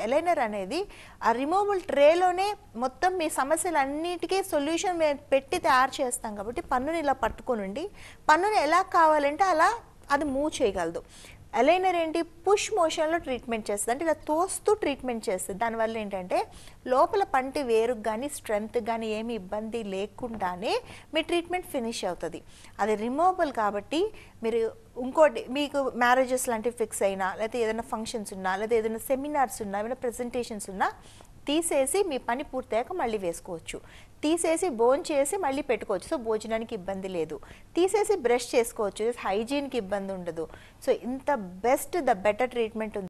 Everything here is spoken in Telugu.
ఎలైనర్ అనేది ఆ రిమూవబుల్ ట్రేలోనే మొత్తం మీ సమస్యలన్నిటికీ సొల్యూషన్ మేము పెట్టి తయారు చేస్తాం కాబట్టి పన్నుని ఇలా పట్టుకొని ఉండి పన్నుని ఎలా కావాలంటే అలా అది మూవ్ చేయగలదు అలైనర్ ఏంటి పుష్ మోషన్లో ట్రీట్మెంట్ చేస్తుంది అంటే ఇలా తోస్తూ ట్రీట్మెంట్ చేస్తుంది దానివల్ల ఏంటంటే లోపల పంటి వేరుకు కానీ స్ట్రెంత్ కానీ ఏమి ఇబ్బంది లేకుండానే మీ ట్రీట్మెంట్ ఫినిష్ అవుతుంది అది రిమూవబుల్ కాబట్టి మీరు ఇంకోటి మీకు మ్యారేజెస్ లాంటివి ఫిక్స్ అయినా లేకపోతే ఏదైనా ఫంక్షన్స్ ఉన్నా లేదా ఏదైనా సెమినార్స్ ఉన్నా ఏమైనా ప్రెజెంటేషన్స్ ఉన్నా తీసేసి మీ పని పూర్తయ్యాక మళ్ళీ వేసుకోవచ్చు తీసేసి బోన్ చేసి మళ్ళీ పెట్టుకోవచ్చు సో భోజనానికి ఇబ్బంది లేదు తీసేసి బ్రష్ చేసుకోవచ్చు హైజీన్కి ఇబ్బంది ఉండదు సో ఇంత బెస్ట్ ద బెటర్ ట్రీట్మెంట్ ఉంది